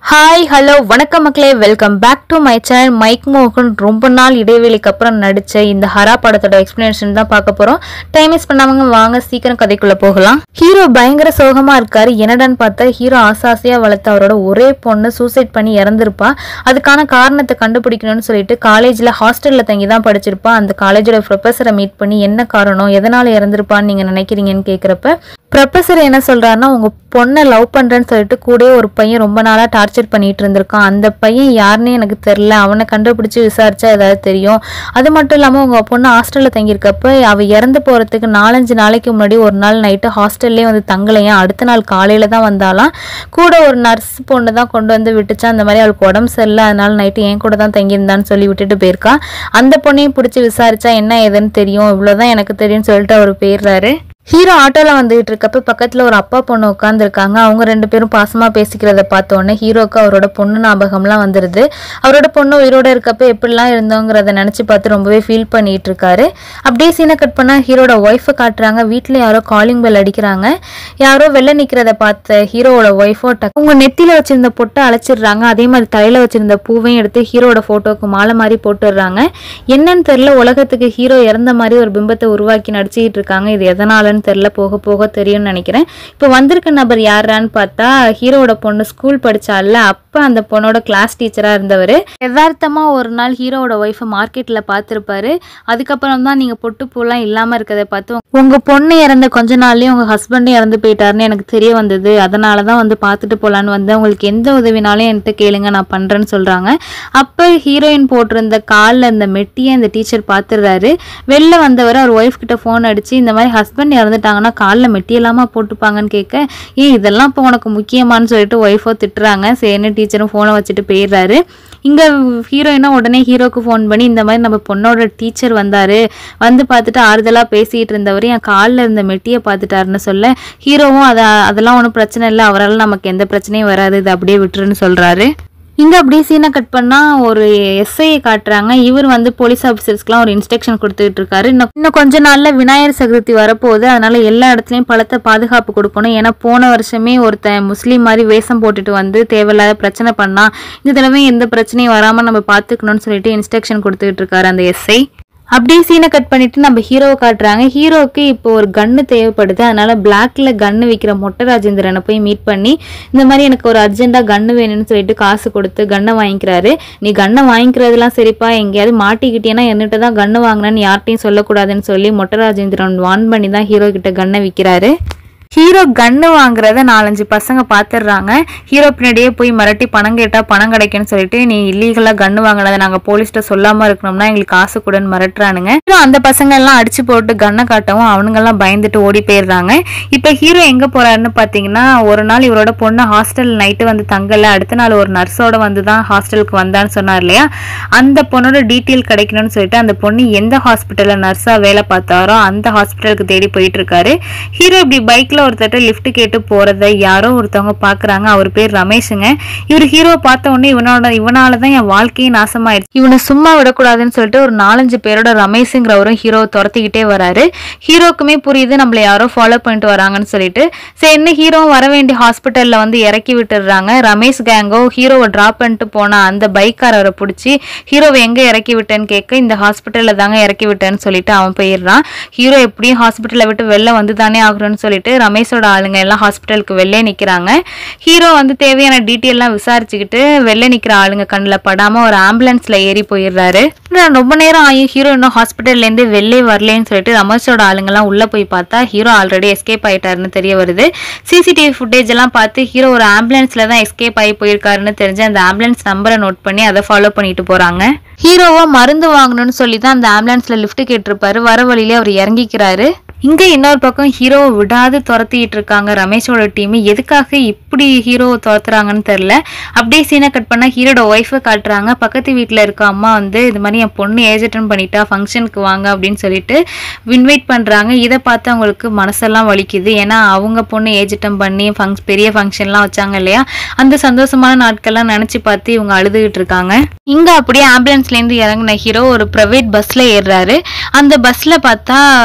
hi hello வணக்கம் மக்களே welcome back to my channel Mike மோகன் ரொம்ப நாள் இடைவெளிக்கு அப்புறம் நடிச்ச இந்த ஹரா படத்தோட எக்ஸ்பிளனேஷன் தான் பார்க்க போறோம் டைம் வேஸ்ட் பண்ணாமங்க வாங்க சீக்கிரம் கதைக்குள்ள போகலாம் ஹீரோ பயங்கர சோகமா இருக்காரு என்னடான்னு பார்த்தா ஹீரோ ஆசாசியா வளர்த்த அவரோட ஒரே பொண்ணு சூசைட் பண்ணி இறந்திருப்பா அதுக்கான காரணத்தை கண்டுபிடிக்கணும்னு சொல்லிட்டு காலேஜ்ல ஹாஸ்டல்ல தங்கி தான் படிச்சிருப்பா அந்த காலேஜோட ப்ரொஃபஸரை மீட் பண்ணி என்ன காரணம் எதனால இறந்திருப்பான்னு நீங்க நினைக்கிறீங்கன்னு கேக்குறப்ப ப்ரொஃபஸர் என்ன சொல்றாருன்னா உங்க பொண்ணை லவ் பண்றேன்னு சொல்லிட்டு கூடவே ஒரு பையன் ரொம்ப நாளா டார்ச்சர் பண்ணிட்டு இருந்திருக்கான் அந்த பையன் யாருன்னு எனக்கு தெரியல அவனை கண்டுபிடிச்சு விசாரிச்சா ஏதாவது தெரியும் அது மட்டும் இல்லாம உங்க பொண்ணு ஹாஸ்டல்ல தங்கியிருக்கப்ப அவ இறந்து போறதுக்கு நாலஞ்சு நாளைக்கு முன்னாடி ஒரு நாள் நைட்டு ஹாஸ்டல்லே வந்து தங்கலையா அடுத்த நாள் காலையில தான் வந்தாலாம் கூட ஒரு நர்ஸ் பொண்ணு தான் கொண்டு வந்து விட்டுச்சா அந்த மாதிரி அவளுக்கு உடம்பு சரியில்லை அதனால நைட்டு என் கூட தான் தங்கியிருந்தான்னு சொல்லி விட்டுட்டு போயிருக்கா அந்த பொண்ணையும் பிடிச்சி விசாரிச்சா என்ன ஏதுன்னு தெரியும் இவ்வளவுதான் எனக்கு தெரியும்னு சொல்லிட்டு அவர் போயிடுறாரு ஹீரோ ஆட்டோல வந்துகிட்டு இருக்கப்ப பக்கத்துல ஒரு அப்பா பொண்ணு உட்காந்துருக்காங்க அவங்க ரெண்டு பேரும் பாசமா பேசிக்கிறத பார்த்த உடனே ஹீரோக்கு அவரோட பொண்ணு ஞாபகம்லாம் வந்துருது அவரோட பொண்ணு உயிரோட இருக்கப்ப எப்படிலாம் இருந்தோங்கிறத நினைச்சு பார்த்து ரொம்பவே ஃபீல் பண்ணிட்டு இருக்காரு அப்படியே சீனை கட் பண்ணா ஹீரோட ஒய்ஃபை காட்டுறாங்க வீட்டுல யாரோ காலிங் பெல் அடிக்கிறாங்க யாரோ வெளில நிக்கிறத பார்த்த ஹீரோவோட ஒய்ஃபோ உங்க நெத்தியில வச்சிருந்த பொட்டை அழைச்சிடுறாங்க அதே மாதிரி தலையில வச்சிருந்த பூவையும் எடுத்து ஹீரோட போட்டோக்கு மாலை மாதிரி போட்டுடுறாங்க என்னன்னு தெரியல உலகத்துக்கு ஹீரோ இறந்த மாதிரி ஒரு பிம்பத்தை உருவாக்கி நடிச்சுக்கிட்டு இருக்காங்க இது எதனாலன்னு தெரியல போக போக தெரியும்னு நினைக்கிறேன் இப்போ வந்திருக்க நபர் யாரான்னு பார்த்தா ஹீரோவோட பொண்ணு ஸ்கூல் படிச்சால அப்ப அந்த பொண்ணோட கிளாஸ் டீச்சரா இருந்தவர் யதார்த்தமா ஒரு நாள் ஹீரோவோட ஒய்ஃபை மார்க்கெட்ல பார்த்திருப்பாரு அதுக்கப்புறம் தான் நீங்க பொட்டு பூலாம் இல்லாம இருக்கதை பார்த்து உங்க பொண்ணு இறந்த கொஞ்ச நாள்லயே உங்க ஹஸ்பண்டும் இறந்து போயிட்டாருன்னு எனக்கு தெரிய வந்தது அதனால தான் வந்து பார்த்துட்டு போலான்னு வந்தேன் உங்களுக்கு எந்த உதவினாலும் என்கிட்ட கேளுங்க நான் பண்றேன்னு சொல்றாங்க அப்ப ஹீரோயின் போட்டிருந்த காலில் இந்த மெட்டியை இந்த டீச்சர் பார்த்துடுறாரு வெளில வந்தவர் அவர் ஒய்ஃப் கிட்ட ஃபோன் அடிச்சு இந்த மாதிரி ஹஸ்பண்ட் இறந்துட்டாங்கன்னா காலில் மெட்டி இல்லாம போட்டுப்பாங்கன்னு கேட்க ஏன் இதெல்லாம் இப்போ உனக்கு முக்கியமான்னு சொல்லிட்டு ஒய்ஃபோ திட்டுறாங்க சரின்னு டீச்சரும் ஃபோனை வச்சுட்டு போயிடுறாரு இங்க ஹீரோயினா உடனே ஹீரோக்கு ஃபோன் பண்ணி இந்த மாதிரி நம்ம பொண்ணோட டீச்சர் வந்தாரு வந்து பார்த்துட்டு ஆறுதலா பேசிட்டு இருந்தவர் என் காலில் இருந்த மெட்டியை பார்த்துட்டாருன்னு சொல்ல ஹீரோவும் அதை அதெல்லாம் ஒன்றும் பிரச்சனை இல்லை அவரால் நமக்கு எந்த பிரச்சனையும் வராது இது அப்படியே விட்டுருன்னு சொல்றாரு இங்க அப்படியே சீனை கட் பண்ணா ஒரு எஸ்ஐயை காட்டுறாங்க இவர் வந்து போலீஸ் ஆஃபீஸர்ஸ்க்குலாம் ஒரு இன்ஸ்ட்ரக்ஷன் கொடுத்துட்டு இருக்காரு இன்னும் இன்னும் கொஞ்ச நாள்ல விநாயகர் சதுர்த்தி வரப்போகுது அதனால எல்லா இடத்துலயும் பலத்த பாதுகாப்பு கொடுக்கணும் ஏன்னா போன வருஷமே ஒருத்தன் முஸ்லீம் மாதிரி வேஷம் போட்டுட்டு வந்து தேவையில்லாத பிரச்சனை பண்ணா இந்த தடவை எந்த பிரச்சனையும் வராம நம்ம பாத்துக்கணும்னு சொல்லிட்டு இன்ஸ்ட்ரக்ஷன் கொடுத்துட்டு இருக்காரு அந்த எஸ்ஐ அப்படியே சீனை கட் பண்ணிட்டு நம்ம ஹீரோவை காட்டுறாங்க ஹீரோவுக்கு இப்போ ஒரு கன்னு தேவைப்படுது அதனால பிளாக்ல கன்னு விற்கிற மொட்டை ராஜேந்திரனை போய் மீட் பண்ணி இந்த மாதிரி எனக்கு ஒரு அர்ஜென்ட்டா கன்னு வேணும்னு சொல்லிட்டு காசு கொடுத்து கன்னை வாங்கிக்கிறாரு நீ கன்னை வாங்கிக்கிறதுலாம் சரிப்பா எங்கேயாவது மாட்டிக்கிட்டேன்னா என்னகிட்ட தான் கன்னு வாங்கினேன்னு யார்ட்டையும் சொல்லக்கூடாதுன்னு சொல்லி மொட்டை ராஜேந்திரன் வான் பண்ணி தான் ஹீரோ கிட்ட கன்னை விற்கிறாரு ஹீரோ கன்னு வாங்குறத நாலஞ்சு பசங்க பார்த்துடுறாங்க ஹீரோ பின்னாடியே போய் மிரட்டி பணம் கேட்டால் பணம் கிடைக்குன்னு சொல்லிட்டு நீ இல்லீகலாக கன்னு வாங்கினதை நாங்கள் போலீஸ்ட்ட சொல்லாமல் இருக்கணும்னா எங்களுக்கு காசு கொடுன்னு மிரட்டுறானுங்க ஹீரோ அந்த பசங்க எல்லாம் அடிச்சு போட்டு கன்னை காட்டவும் அவனுங்கெல்லாம் பயந்துட்டு ஓடி போயிடுறாங்க இப்போ ஹீரோ எங்கே போறாருன்னு பார்த்தீங்கன்னா ஒரு நாள் இவரோட பொண்ணு ஹாஸ்டல் நைட்டு வந்து தங்கல அடுத்த நாள் ஒரு நர்ஸோட வந்து தான் ஹாஸ்டலுக்கு வந்தான்னு சொன்னார் இல்லையா அந்த பொண்ணோட டீட்டெயில் கிடைக்கணும்னு சொல்லிட்டு அந்த பொண்ணு எந்த ஹாஸ்பிட்டலில் நர்ஸாக வேலை பார்த்தாரோ அந்த ஹாஸ்பிட்டலுக்கு தேடி போயிட்டு இருக்காரு ஹீரோ இப்படி பைக்ல ஒருத்தர்ட்ட லிஃப்ட் கேட்டு போறத யாரோ ஒருத்தவங்க பாக்குறாங்க அவர் பேர் ரமேஷுங்க இவர் ஹீரோ பார்த்த உடனே இவனோட இவனால தான் என் வாழ்க்கையே நாசமாயிடுச்சு இவனை சும்மா விடக்கூடாதுன்னு சொல்லிட்டு ஒரு நாலஞ்சு பேரோட ரமேஷுங்கிறவரும் ஹீரோவை துரத்திக்கிட்டே வராரு ஹீரோக்குமே புரியுது நம்மள யாரோ ஃபாலோ பண்ணிட்டு வராங்கன்னு சொல்லிட்டு சரி என்ன ஹீரோ வர வேண்டிய ஹாஸ்பிட்டல்ல வந்து இறக்கி விட்டுடுறாங்க ரமேஷ் கேங்கோ ஹீரோவை டிராப் பண்ணிட்டு போன அந்த பைக்காரரை பிடிச்சி ஹீரோவை எங்க இறக்கி விட்டேன்னு கேட்க இந்த ஹாஸ்பிட்டல்ல தாங்க இறக்கி விட்டேன்னு சொல்லிட்டு அவன் போயிடுறான் ஹீரோ எப்படியும் ஹாஸ்பிட்டலை விட்டு வெளில வந்து தானே ஆகணும்னு சொல்லிட்டு ரமேஷோட ஆளுங்க எல்லாம் ஹாஸ்பிட்டலுக்கு வெளிலே நிக்கிறாங்க ஹீரோ வந்து தேவையான டீட்டெயில்லாம் விசாரிச்சுக்கிட்டு வெளில நிக்கிற ஆளுங்க கண்ணில் படாம ஒரு ஆம்புலன்ஸ்ல ஏறி போயிடுறாரு நான் ரொம்ப நேரம் ஆகி ஹீரோ இன்னும் ஹாஸ்பிட்டல்ல இருந்து வெளிலே வரலன்னு சொல்லிட்டு ரமேஷோட ஆளுங்கெல்லாம் உள்ள போய் பார்த்தா ஹீரோ ஆல்ரெடி எஸ்கேப் ஆயிட்டாருன்னு தெரிய வருது சிசிடிவி ஃபுட்டேஜ் எல்லாம் பார்த்து ஹீரோ ஒரு ஆம்புலன்ஸ்ல தான் எஸ்கேப் ஆகி போயிருக்காருன்னு தெரிஞ்சு அந்த ஆம்புலன்ஸ் நம்பரை நோட் பண்ணி அதை ஃபாலோ பண்ணிட்டு போறாங்க ஹீரோவா மருந்து வாங்கணும்னு சொல்லி தான் அந்த ஆம்புலன்ஸ்ல லிஃப்ட் கேட்டிருப்பாரு வர வழியிலே அவர் இறங்கிக்கிறாரு இங்க இன்னொரு பக்கம் ஹீரோவை விடாது துரத்திட்டு இருக்காங்க ரமேஷோட டீம் எதுக்காக இப்படி ஹீரோவை துரத்துறாங்கன்னு தெரியல அப்படியே சீனை கட் பண்ணா ஹீரோட ஒய்ஃபை காட்டுறாங்க பக்கத்து வீட்டில் இருக்க அம்மா வந்து இது மாதிரி என் பொண்ணு ஏஜ் அட்டன் பண்ணிட்டா ஃபங்க்ஷனுக்கு வாங்க அப்படின்னு சொல்லிட்டு இன்வைட் பண்றாங்க இதை பார்த்து அவங்களுக்கு மனசெல்லாம் வலிக்குது ஏன்னா அவங்க பொண்ணு ஏஜ் அட்டன் பண்ணி ஃபங்க்ஸ் பெரிய ஃபங்க்ஷன்லாம் வச்சாங்க இல்லையா அந்த சந்தோஷமான நாட்கள்லாம் நினைச்சு பார்த்து இவங்க அழுதுகிட்டு இருக்காங்க இங்க அப்படியே ஆம்புலன்ஸ்ல இருந்து இறங்கின ஹீரோ ஒரு பிரைவேட் பஸ்ல ஏறுறாரு அந்த பஸ்ல பார்த்தா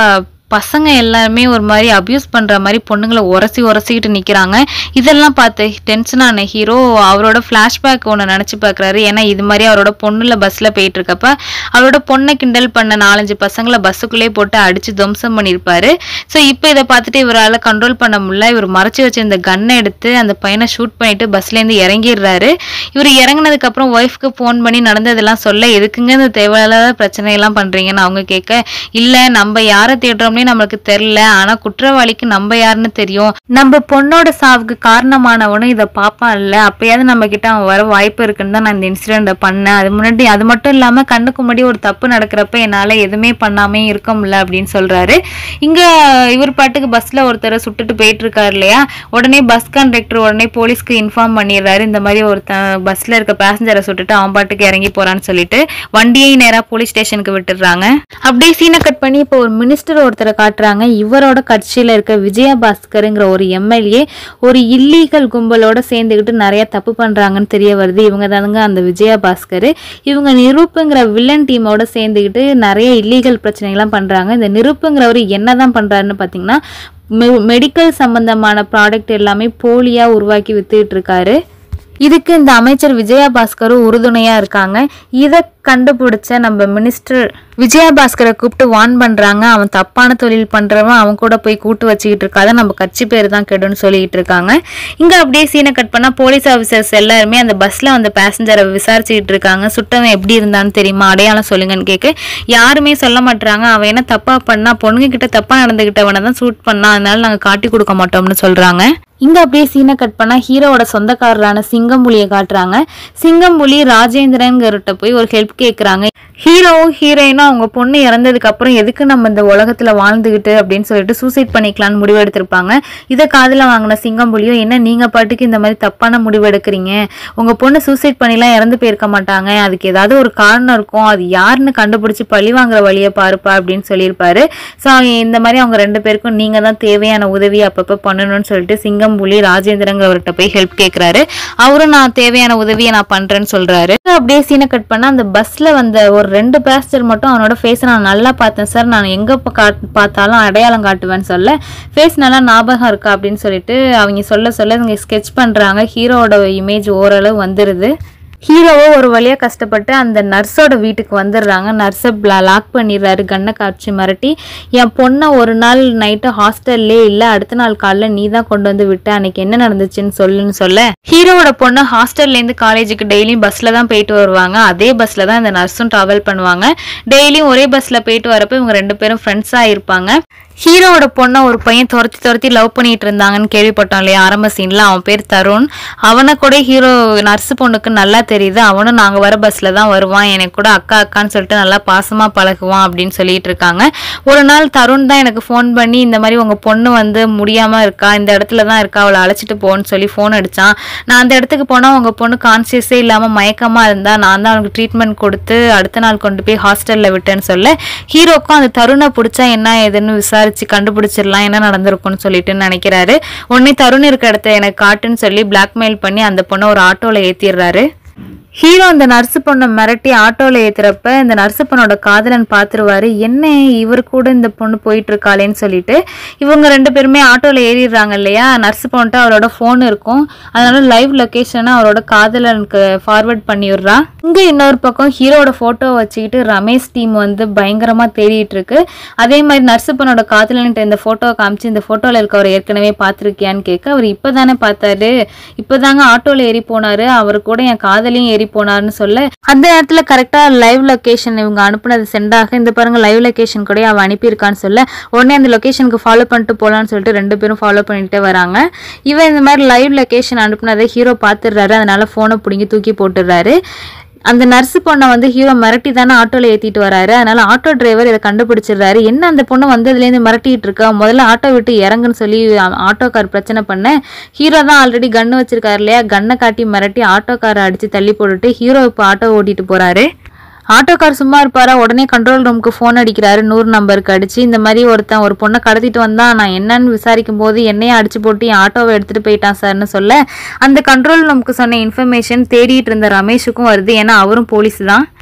பசங்க எல்லாருமே ஒரு மாதிரி அபியூஸ் பண்ற மாதிரி பொண்ணுங்களை உரசி உரசிக்கிட்டு நிக்கிறாங்க இதெல்லாம் பார்த்து டென்ஷனான ஹீரோ அவரோட ஃப்ளாஷ்பேக் ஒன்று நினச்சி பார்க்குறாரு ஏன்னா இது மாதிரி அவரோட பொண்ணுல பஸ்ஸில் போயிட்டு இருக்கப்ப அவரோட பொண்ணை கிண்டல் பண்ண நாலஞ்சு பசங்களை பஸ்ஸுக்குள்ளே போட்டு அடிச்சு துவம்சம் பண்ணியிருப்பாரு ஸோ இப்போ இதை பார்த்துட்டு இவரால் கண்ட்ரோல் பண்ண முடியல இவர் மறைச்சி வச்சிருந்த கன்னை எடுத்து அந்த பையனை ஷூட் பண்ணிட்டு பஸ்லேருந்து இறங்கிடுறாரு இவர் இறங்குனதுக்கு அப்புறம் ஒய்ஃப்க்கு ஃபோன் பண்ணி நடந்ததெல்லாம் சொல்ல எதுக்குங்க இந்த தேவையில்லாத பிரச்சனையெல்லாம் பண்றீங்கன்னு அவங்க கேட்க இல்ல நம்ம யாரை தேடுறோம்னே நம்மளுக்கு தெரியல ஆனா குற்றவாளிக்கு நம்ம யாருன்னு தெரியும் நம்ம பொண்ணோட சாவுக்கு காரணமானவனும் இதை பாப்பான் இல்ல அப்பயாவது நம்ம கிட்ட அவன் வர வாய்ப்பு இருக்குன்னு தான் நான் இந்த இன்சிடென்ட்டை பண்ணேன் அது முன்னாடி அது மட்டும் இல்லாம கண்ணுக்கு முன்னாடி ஒரு தப்பு நடக்கிறப்ப என்னால எதுவுமே பண்ணாமே இருக்க முடியல அப்படின்னு சொல்றாரு இங்க இவர் பாட்டுக்கு பஸ்ல ஒருத்தரை சுட்டுட்டு போயிட்டு இருக்காரு இல்லையா உடனே பஸ் கண்டக்டர் உடனே போலீஸ்க்கு இன்ஃபார்ம் பண்ணிடுறாரு இந்த மாதிரி ஒருத்தன் பஸ்ல இருக்க பேசஞ்சரை சுட்டுட்டு அவன் பாட்டுக்கு இறங்கி போறான்னு சொல்லிட்டு வண்டியை நேரா போலீஸ் ஸ்டேஷனுக்கு விட்டுடுறாங்க அப்படியே சீனை கட் பண்ணி இப்போ ஒரு மினிஸ்டர் ஒருத்தரை காட்டுறாங்க இவரோட கட்சியில இருக்க விஜயபாஸ்கருங்கிற ஒரு எம்எல்ஏ ஒரு இல்லீகல் கும்பலோட சேர்ந்துக்கிட்டு நிறைய தப்பு பண்றாங்கன்னு தெரிய வருது இவங்க தானுங்க அந்த விஜயபாஸ்கர் இவங்க நிரூப்புங்கிற வில்லன் டீமோட சேர்ந்துக்கிட்டு நிறைய இல்லீகல் பிரச்சனைகள்லாம் பண்றாங்க இந்த நிரூப்புங்கிறவர் என்னதான் பண்றாருன்னு பார்த்தீங்கன்னா மெடிக்கல் சம்பந்தமான ப்ராடக்ட் எல்லாமே போலியா உருவாக்கி வித்துட்டு இருக்காரு இதுக்கு இந்த அமைச்சர் விஜயபாஸ்கரும் உறுதுணையா இருக்காங்க இதை கண்டுபிடிச்ச நம்ம மினிஸ்டர் விஜயபாஸ்கரை கூப்பிட்டு வான் பண்றாங்க அவன் தப்பான தொழில் பண்றவன் அவன் கூட போய் கூட்டு வச்சுக்கிட்டு இருக்காத நம்ம கட்சி பேர் தான் கெடுன்னு சொல்லிட்டு இருக்காங்க இங்க அப்படியே சீனை கட் பண்ணா போலீஸ் ஆஃபீஸர்ஸ் எல்லாருமே அந்த பஸ்ல வந்த பேசஞ்சரை விசாரிச்சுக்கிட்டு இருக்காங்க சுட்டவன் எப்படி இருந்தான்னு தெரியுமா அடையாளம் சொல்லுங்கன்னு கேட்க யாருமே சொல்ல மாட்டாங்க அவன் என்ன தப்பா பண்ணா பொண்ணுங்க கிட்ட தப்பா நடந்துகிட்டவனை தான் சூட் பண்ணா அதனால நாங்க காட்டி கொடுக்க மாட்டோம்னு சொல்றாங்க இங்க அப்படியே சீனை கட் பண்ணா ஹீரோவோட சொந்தக்காரரான சிங்கம்புலியை காட்டுறாங்க சிங்கம்புலி ராஜேந்திரன்கிட்ட போய் ஒரு ஹெல்ப் கேக்குறாங்க ஹீரோவும் ஹீரோயினும் அவங்க பொண்ணு இறந்ததுக்கு அப்புறம் எதுக்கு நம்ம இந்த உலகத்துல வாழ்ந்துகிட்டு அப்படின்னு சொல்லிட்டு சூசைட் பண்ணிக்கலாம்னு முடிவு எடுத்திருப்பாங்க இதை காதுல வாங்கின சிங்கம்புலியும் என்ன நீங்க பாட்டுக்கு இந்த மாதிரி தப்பான முடிவு எடுக்கிறீங்க உங்க பொண்ணு சூசைட் பண்ணிலாம் இறந்து போயிருக்க மாட்டாங்க அதுக்கு ஏதாவது ஒரு காரணம் இருக்கும் அது யாருன்னு கண்டுபிடிச்சு பழி வாங்குற வழியை பாருப்பா அப்படின்னு சொல்லியிருப்பாரு ஸோ இந்த மாதிரி அவங்க ரெண்டு பேருக்கும் நீங்க தான் தேவையான உதவி அப்பப்போ பண்ணணும்னு சொல்லிட்டு சிங்கம்புலி ராஜேந்திரங்கிறவர்கிட்ட போய் ஹெல்ப் கேட்குறாரு அவரும் நான் தேவையான உதவியை நான் பண்றேன்னு சொல்றாரு அப்படியே சீனை கட் பண்ணா அந்த பஸ்ல வந்த ஒரு ரெண்டு பேசஞ்சர் மட்டும் அவனோட ஃபேஸை நான் நல்லா பார்த்தேன் சார் நான் எங்க ப- காட் பார்த்தாலும் அடையாளம் காட்டுவேன்னு சொல்ல ஃபேஸ் நல்லா ஞாபகம் இருக்கா அப்படின்னு சொல்லிட்டு அவங்க சொல்ல சொல்ல இவங்க ஸ்கெட்ச் பண்றாங்க ஹீரோவோட இமேஜ் ஓரளவு வந்துருது ஹீரோவோ ஒரு வழியா கஷ்டப்பட்டு அந்த நர்ஸோட வீட்டுக்கு வந்துடுறாங்க நர்ஸை லாக் பண்ணிடுறாரு கண்ணை காட்சி மிரட்டி என் பொண்ணை ஒரு நாள் நைட்டு ஹாஸ்டல்லே இல்லை அடுத்த நாள் காலைல நீ தான் கொண்டு வந்து விட்ட அன்னைக்கு என்ன நடந்துச்சுன்னு சொல்லுன்னு சொல்ல ஹீரோவோட பொண்ணு ஹாஸ்டல்லேருந்து காலேஜுக்கு டெய்லியும் பஸ்ல தான் போயிட்டு வருவாங்க அதே பஸ்ல தான் இந்த நர்ஸும் டிராவல் பண்ணுவாங்க டெய்லியும் ஒரே பஸ்ல போயிட்டு வரப்ப இவங்க ரெண்டு பேரும் ஃப்ரெண்ட்ஸாக இருப்பாங்க ஹீரோவோட பொண்ணை ஒரு பையன் துரத்தி துரத்தி லவ் பண்ணிட்டு இருந்தாங்கன்னு கேள்விப்பட்டோம் இல்லையா ஆரம்ப சீன்ல அவன் பேர் தருண் அவனை கூட ஹீரோ நர்ஸ் பொண்ணுக்கு நல்லா தெரியுது அவனும் நாங்க வர பஸ்ல தான் வருவான் எனக்கு கூட அக்கா அக்கான்னு சொல்லிட்டு நல்லா பாசமா பழகுவான் அப்படின்னு சொல்லிட்டு இருக்காங்க ஒரு நாள் தருண் தான் எனக்கு ஃபோன் பண்ணி இந்த மாதிரி உங்க பொண்ணு வந்து முடியாம இருக்கா இந்த இடத்துல தான் இருக்கா அவளை அழைச்சிட்டு போன்னு சொல்லி ஃபோன் அடிச்சான் நான் அந்த இடத்துக்கு போனா உங்க பொண்ணு கான்சியஸே இல்லாம மயக்கமா இருந்தா நான் தான் அவனுக்கு ட்ரீட்மெண்ட் கொடுத்து அடுத்த நாள் கொண்டு போய் ஹாஸ்டல்ல விட்டேன்னு சொல்ல ஹீரோக்கும் அந்த தருணை பிடிச்சா என்ன ஏதுன்னு விசாரிச்சு கண்டுபிடிச்சிடலாம் என்ன நடந்திருக்கும்னு சொல்லிட்டு நினைக்கிறாரு உடனே தருண் இருக்க இடத்த எனக்கு காட்டுன்னு சொல்லி பிளாக்மெயில் பண்ணி அந்த பொண்ணை ஒரு ஆட்டோல ஏத்திடுறாரு ஹீரோ அந்த நர்ஸு பொண்ணை மிரட்டி ஆட்டோல ஏத்துறப்ப இந்த நர்ஸு பொண்ணோட காதலன் பார்த்துருவாரு என்ன இவர் கூட இந்த பொண்ணு போயிட்டு இருக்காளேன்னு சொல்லிட்டு இவங்க ரெண்டு பேருமே ஆட்டோல ஏறிடுறாங்க இல்லையா நர்ஸு பொண்ணுட்டு அவரோட ஃபோன் இருக்கும் அதனால லைவ் லொகேஷனை அவரோட காதலனுக்கு ஃபார்வர்ட் பண்ணிடுறா இங்க இன்னொரு பக்கம் ஹீரோட போட்டோ வச்சுக்கிட்டு ரமேஷ் டீம் வந்து பயங்கரமா தேடிட்டு இருக்கு அதே மாதிரி நர்ஸு பொண்ணோட காதலன்ட்ட இந்த போட்டோவை காமிச்சு இந்த போட்டோல இருக்கவர் ஏற்கனவே பார்த்துருக்கியான்னு கேட்க அவர் இப்பதானே பார்த்தாரு இப்பதாங்க ஆட்டோல ஏறி போனாரு அவர் கூட என் காதலியும் ஏறி போனாருன்னு சொல்ல அந்த நேரத்துல கரெக்டா லைவ் லொகேஷன் இவங்க அனுப்புனது சென்ட் ஆக இந்த பாருங்க லைவ் லொகேஷன் கூட அவ அனுப்பியிருக்கான்னு சொல்ல உடனே அந்த லொகேஷனுக்கு ஃபாலோ பண்ணிட்டு போலான்னு சொல்லிட்டு ரெண்டு பேரும் ஃபாலோ பண்ணிட்டே வராங்க இவன் இந்த மாதிரி லைவ் லொகேஷன் அனுப்புனதை ஹீரோ பார்த்துடுறாரு அதனால போனை பிடிங்கி தூக்கி போட்டுடுறாரு அந்த நர்ஸ் பொண்ணை வந்து ஹீரோ மிரட்டி தானே ஆட்டோல ஏத்திட்டு வராரு அதனால ஆட்டோ டிரைவர் இதை கண்டுபிடிச்சிடுறாரு என்ன அந்த பொண்ணு வந்ததுலேருந்து மிரட்டிட்டு இருக்கா முதல்ல ஆட்டோ விட்டு இறங்குன்னு சொல்லி அ- ஆட்டோக்கார் பிரச்சனை பண்ண ஹீரோ தான் ஆல்ரெடி கன்னு வச்சிருக்காரு இல்லையா கன்னை காட்டி மிரட்டி ஆட்டோக்காரை அடிச்சு தள்ளி போட்டுட்டு ஹீரோ இப்போ ஆட்டோ ஓட்டிட்டு போறாரு ஆட்டோக்கார் சும்மா இருப்பாரா உடனே கண்ட்ரோல் ரூமுக்கு ஃபோன் அடிக்கிறாரு நூறு நம்பருக்கு அடிச்சு இந்த மாதிரி ஒருத்தன் ஒரு பொண்ணை கடத்திட்டு வந்தா நான் என்னன்னு விசாரிக்கும் போது என்னையே அடிச்சு போட்டு என் ஆட்டோவை எடுத்துட்டு போயிட்டான் சார்னு சொல்ல அந்த கண்ட்ரோல் ரூமுக்கு சொன்ன இன்ஃபர்மேஷன் தேடிட்டு இருந்த ரமேஷுக்கும் வருது ஏன்னா அவரும் போலீஸ் தான்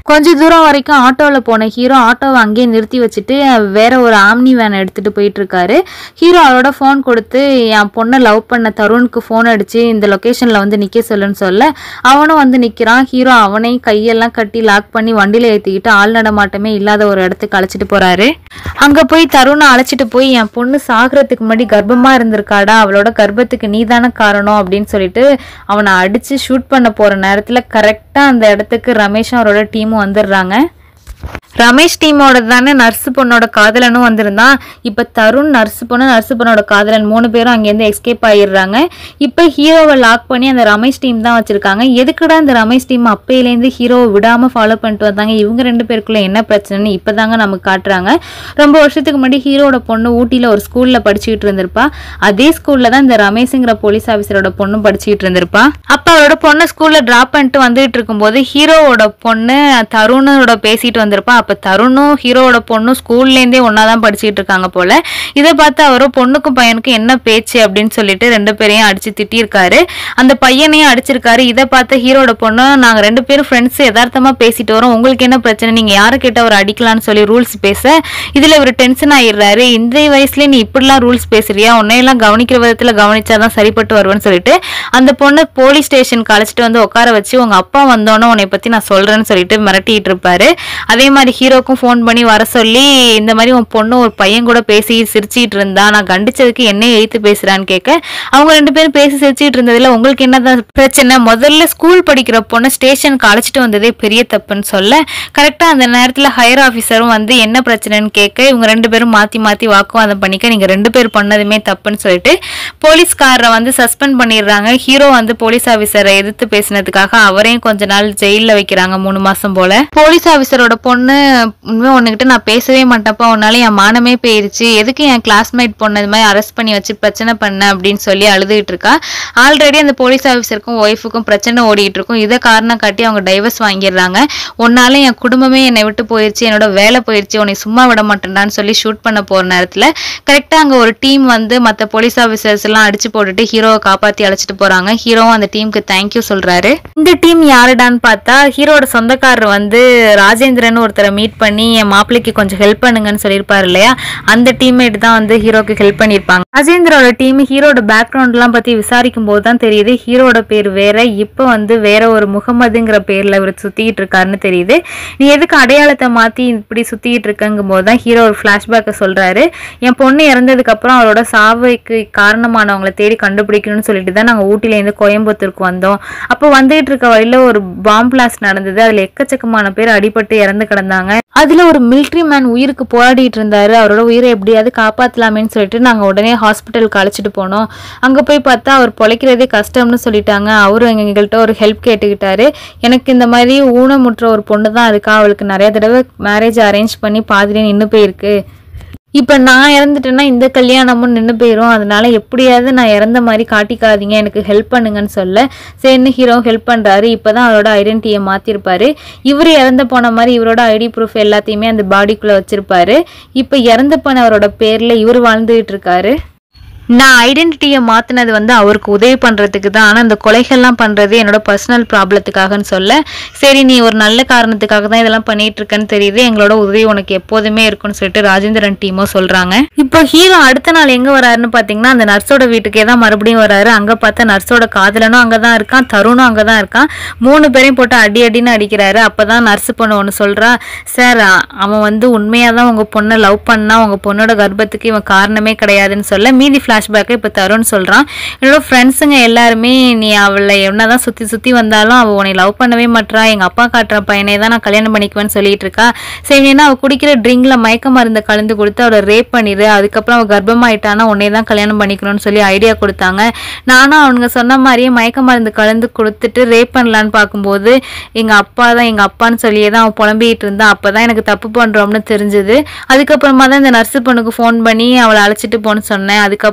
கொஞ்ச தூரம் வரைக்கும் ஆட்டோவில் போன ஹீரோ ஆட்டோவை அங்கேயே நிறுத்தி வச்சுட்டு வேற ஒரு ஆம்னி வேனை எடுத்துட்டு போயிட்டு இருக்காரு ஹீரோ அவரோட ஃபோன் கொடுத்து என் பொண்ணை லவ் பண்ண தருணுக்கு ஃபோன் அடிச்சு இந்த லொக்கேஷனில் வந்து நிற்க சொல்லுன்னு சொல்ல அவனும் வந்து நிற்கிறான் ஹீரோ அவனையும் கையெல்லாம் கட்டி லாக் பண்ணி வண்டியில் ஏற்றிக்கிட்டு ஆள் நடமாட்டமே இல்லாத ஒரு இடத்துக்கு அழைச்சிட்டு போறாரு அங்கே போய் தருணை அழைச்சிட்டு போய் என் பொண்ணு சாகிறதுக்கு முன்னாடி கர்ப்பமாக இருந்திருக்காடா அவளோட கர்ப்பத்துக்கு நீதான காரணம் அப்படின்னு சொல்லிட்டு அவனை அடித்து ஷூட் பண்ண போகிற நேரத்தில் கரெக்டாக அந்த இடத்துக்கு ரமேஷும் அவரோட டீமும் வந்துடுறாங்க ரமேஷ் டீமோட தானே நர்ஸு பொண்ணோட காதலனும் வந்திருந்தான் இப்போ தருண் நர்ஸு பொண்ணு நர்ஸு பொண்ணோட காதலன் மூணு பேரும் அங்கேருந்து எஸ்கேப் ஆயிடுறாங்க இப்போ ஹீரோவை லாக் பண்ணி அந்த ரமேஷ் டீம் தான் வச்சிருக்காங்க எதுக்குடா இந்த ரமேஷ் டீம் அப்பையிலேருந்து ஹீரோவை விடாமல் ஃபாலோ பண்ணிட்டு வந்தாங்க இவங்க ரெண்டு பேருக்குள்ள என்ன பிரச்சனைன்னு இப்போ தாங்க நமக்கு காட்டுறாங்க ரொம்ப வருஷத்துக்கு முன்னாடி ஹீரோட பொண்ணு ஊட்டியில் ஒரு ஸ்கூலில் படிச்சுக்கிட்டு இருந்திருப்பா அதே ஸ்கூலில் தான் இந்த ரமேஷுங்கிற போலீஸ் ஆஃபீஸரோட பொண்ணும் படிச்சுக்கிட்டு இருந்திருப்பா அப்போ அவரோட பொண்ணை ஸ்கூலில் ட்ராப் பண்ணிட்டு வந்துட்டு இருக்கும்போது ஹீரோவோட பொண்ணு தருணோட பேசிட்டு வந்திருப்பா அப்போ தருணும் ஹீரோவோட பொண்ணும் ஸ்கூல்லேருந்தே ஒன்றா தான் படிச்சுக்கிட்டு இருக்காங்க போல இதை பார்த்து அவரோ பொண்ணுக்கும் பையனுக்கும் என்ன பேச்சு அப்படின்னு சொல்லிட்டு ரெண்டு பேரையும் அடிச்சு திட்டியிருக்காரு அந்த பையனையும் அடிச்சிருக்காரு இதை பார்த்து ஹீரோட பொண்ணு நாங்கள் ரெண்டு பேரும் ஃப்ரெண்ட்ஸ் யதார்த்தமாக பேசிட்டு வரோம் உங்களுக்கு என்ன பிரச்சனை நீங்கள் யாரை கேட்ட அவர் அடிக்கலாம்னு சொல்லி ரூல்ஸ் பேச இதில் இவர் டென்ஷன் ஆயிடுறாரு இந்த வயசுலேயே நீ இப்படிலாம் ரூல்ஸ் பேசுறியா உன்னையெல்லாம் கவனிக்கிற விதத்தில் கவனிச்சாதான் சரிப்பட்டு வருவேன்னு சொல்லிட்டு அந்த பொண்ணை போலீஸ் ஸ்டேஷனுக்கு அழைச்சிட்டு வந்து உட்கார வச்சு உங்க அப்பா வந்தோன்னே உன்னை பற்றி நான் சொல்கிறேன்னு சொல்லிட்டு மிரட்டிட்டு இருப்பாரு அதே மாதிரி ஹீரோக்கும் ஃபோன் பண்ணி வர சொல்லி இந்த மாதிரி உன் பொண்ணு ஒரு பையன் கூட பேசி சிரிச்சிட்டு இருந்தா நான் கண்டிச்சதுக்கு என்ன எழுத்து பேசுறான்னு கேட்க அவங்க ரெண்டு பேரும் பேசி சிரிச்சிட்டு இருந்ததுல உங்களுக்கு என்னதான் பிரச்சனை முதல்ல ஸ்கூல் படிக்கிற பொண்ணை ஸ்டேஷனுக்கு அழைச்சிட்டு வந்ததே பெரிய தப்புன்னு சொல்ல கரெக்டா அந்த நேரத்துல ஹையர் ஆஃபீஸரும் வந்து என்ன பிரச்சனைன்னு கேட்க இவங்க ரெண்டு பேரும் மாத்தி மாத்தி வாக்குவாதம் பண்ணிக்க நீங்க ரெண்டு பேர் பண்ணதுமே தப்புன்னு சொல்லிட்டு போலீஸ்காரரை வந்து சஸ்பெண்ட் பண்ணிடுறாங்க ஹீரோ வந்து போலீஸ் ஆஃபீஸரை எதிர்த்து பேசினதுக்காக அவரையும் கொஞ்ச நாள் ஜெயில்ல வைக்கிறாங்க மூணு மாசம் போல போலீஸ் ஆஃபீஸரோட பொண்ணு உண்மை உன்கிட்ட நான் பேசவே மாட்டேன்ப்பா உன்னால என் மானமே போயிருச்சு எதுக்கு என் கிளாஸ்மேட் பொண்ணு இது மாதிரி அரெஸ்ட் பண்ணி வச்சு பிரச்சனை பண்ண அப்படின்னு சொல்லி அழுதுகிட்டு இருக்கா ஆல்ரெடி அந்த போலீஸ் ஆஃபீஸருக்கும் ஒய்ஃபுக்கும் பிரச்சனை ஓடிட்டு இருக்கும் இதை காரணம் காட்டி அவங்க டைவர்ஸ் வாங்கிடுறாங்க உன்னால என் குடும்பமே என்னை விட்டு போயிருச்சு என்னோட வேலை போயிருச்சு உன்னை சும்மா விட மாட்டேன்டான்னு சொல்லி ஷூட் பண்ண போற நேரத்துல கரெக்டா அங்க ஒரு டீம் வந்து மத்த போலீஸ் ஆஃபீஸர்ஸ் எல்லாம் அடிச்சு போட்டுட்டு ஹீரோவை காப்பாத்தி அழைச்சிட்டு போறாங்க ஹீரோவும் அந்த டீமுக்கு தேங்க்யூ சொல்றாரு இந்த டீம் யாருடான்னு பார்த்தா ஹீரோட சொந்தக்காரர் வந்து ராஜேந்திரன் ஒருத்தரை மீட் பண்ணி என் மாப்பிள்ளைக்கு கொஞ்சம் ஹெல்ப் பண்ணுங்கன்னு சொல்லியிருப்பாரு இல்லையா அந்த டீம்மேட் தான் வந்து ஹீரோக்கு ஹெல்ப் பண்ணியிருப்பாங்க ராஜேந்திரோட டீம் ஹீரோட பேக்ரவுண்ட்லாம் பத்தி விசாரிக்கும் போது தான் தெரியுது ஹீரோட பேர் வேற இப்போ வந்து வேற ஒரு முகமதுங்கிற பேர்ல இவர் சுத்திக்கிட்டு இருக்காருன்னு தெரியுது நீ எதுக்கு அடையாளத்தை மாத்தி இப்படி சுத்திக்கிட்டு இருக்கங்கும் போது தான் ஹீரோ ஒரு ஃபிளாஷ்பேக்கை சொல்றாரு என் பொண்ணு இறந்ததுக்கு அப்புறம் அவரோட சாவுக்கு காரணமானவங்களை தேடி கண்டுபிடிக்கணும்னு சொல்லிட்டு தான் நாங்கள் ஊட்டிலேருந்து கோயம்புத்தூருக்கு வந்தோம் அப்போ வந்துகிட்டு இருக்க வழியில ஒரு பாம் பிளாஸ்ட் நடந்தது அதுல எக்கச்சக்கமான பேர் அடிபட்டு இறந்து கிடந்தாங்க அதுல ஒரு மிலிட்ரி மேன் உயிருக்கு போராடிட்டு இருந்தாரு அவரோட உயிரை எப்படியாவது காப்பாத்தலாமேன்னு சொல்லிட்டு நாங்க உடனே ஹாஸ்பிட்டலுக்கு அழைச்சிட்டு போனோம் அங்க போய் பார்த்தா அவர் பொழைக்கிறதே கஷ்டம்னு சொல்லிட்டாங்க அவரும் எங்ககிட்ட ஒரு ஹெல்ப் கேட்டுக்கிட்டாரு எனக்கு இந்த மாதிரி ஊனமுற்ற ஒரு பொண்ணு தான் இருக்கா அவளுக்கு நிறைய தடவை மேரேஜ் அரேஞ்ச் பண்ணி பாதிலே நின்று போயிருக்கு இப்போ நான் இறந்துட்டேன்னா இந்த கல்யாணமும் நின்று போயிடும் அதனால எப்படியாவது நான் இறந்த மாதிரி காட்டிக்காதீங்க எனக்கு ஹெல்ப் பண்ணுங்கன்னு சொல்ல சரின்னு ஹீரோ ஹெல்ப் பண்ணுறாரு இப்போ தான் அவரோட ஐடென்டிட்டியை மாற்றிருப்பாரு இவர் இறந்து போன மாதிரி இவரோட ஐடி ப்ரூஃப் எல்லாத்தையுமே அந்த பாடிக்குள்ளே வச்சிருப்பாரு இப்போ இறந்து போனவரோட பேரில் இவர் வாழ்ந்துகிட்டு இருக்காரு நான் ஐடென்டிட்டியை மாற்றினது வந்து அவருக்கு உதவி பண்ணுறதுக்கு தான் ஆனால் இந்த கொலைகள்லாம் பண்ணுறது என்னோட பர்சனல் ப்ராப்ளத்துக்காகன்னு சொல்ல சரி நீ ஒரு நல்ல காரணத்துக்காக தான் இதெல்லாம் பண்ணிட்டு இருக்கேன்னு தெரியுது எங்களோட உதவி உனக்கு எப்போதுமே இருக்குன்னு சொல்லிட்டு ராஜேந்திரன் டீமோ சொல்கிறாங்க இப்போ ஹீரோ அடுத்த நாள் எங்கே வராருன்னு பார்த்தீங்கன்னா அந்த நர்ஸோட வீட்டுக்கே தான் மறுபடியும் வராரு அங்கே பார்த்தா நர்ஸோட காதலனும் அங்கே தான் இருக்கான் தருணும் அங்கே தான் இருக்கான் மூணு பேரையும் போட்டு அடி அடின்னு அடிக்கிறாரு அப்போ தான் நர்ஸ் பொண்ணு ஒன்று சொல்கிறா சார் அவன் வந்து உண்மையாக தான் உங்கள் பொண்ணை லவ் பண்ணா உங்கள் பொண்ணோட கர்ப்பத்துக்கு இவன் காரணமே கிடையாதுன்னு சொல்ல மீதி ஃப்ளாஷ்பேக்கை இப்போ தருண் சொல்கிறான் என்னோட ஃப்ரெண்ட்ஸுங்க எல்லாருமே நீ அவளை என்னதான் சுற்றி சுற்றி வந்தாலும் அவள் உன்னை லவ் பண்ணவே மாட்றா எங்கள் அப்பா காட்டுற பையனை தான் நான் கல்யாணம் பண்ணிக்குவேன்னு சொல்லிட்டு இருக்கா சரி ஏன்னா அவள் குடிக்கிற ட்ரிங்கில் மயக்க மருந்தை கலந்து கொடுத்து அவளை ரேப் பண்ணிடு அதுக்கப்புறம் அவள் கர்ப்பமாயிட்டானா உன்னை தான் கல்யாணம் பண்ணிக்கணும்னு சொல்லி ஐடியா கொடுத்தாங்க நானும் அவனுங்க சொன்ன மாதிரியே மயக்க மருந்து கலந்து கொடுத்துட்டு ரேப் பண்ணலான்னு பார்க்கும்போது எங்கள் அப்பா தான் எங்கள் அப்பான்னு சொல்லியே தான் அவன் புலம்பிக்கிட்டு இருந்தா அப்போ தான் எனக்கு தப்பு பண்ணுறோம்னு தெரிஞ்சது அதுக்கப்புறமா தான் இந்த நர்ஸு பொண்ணுக்கு ஃபோன் பண்ணி அவளை அழைச்சிட்டு போன்னு சொன்னேன் அதுக்கப்புறமா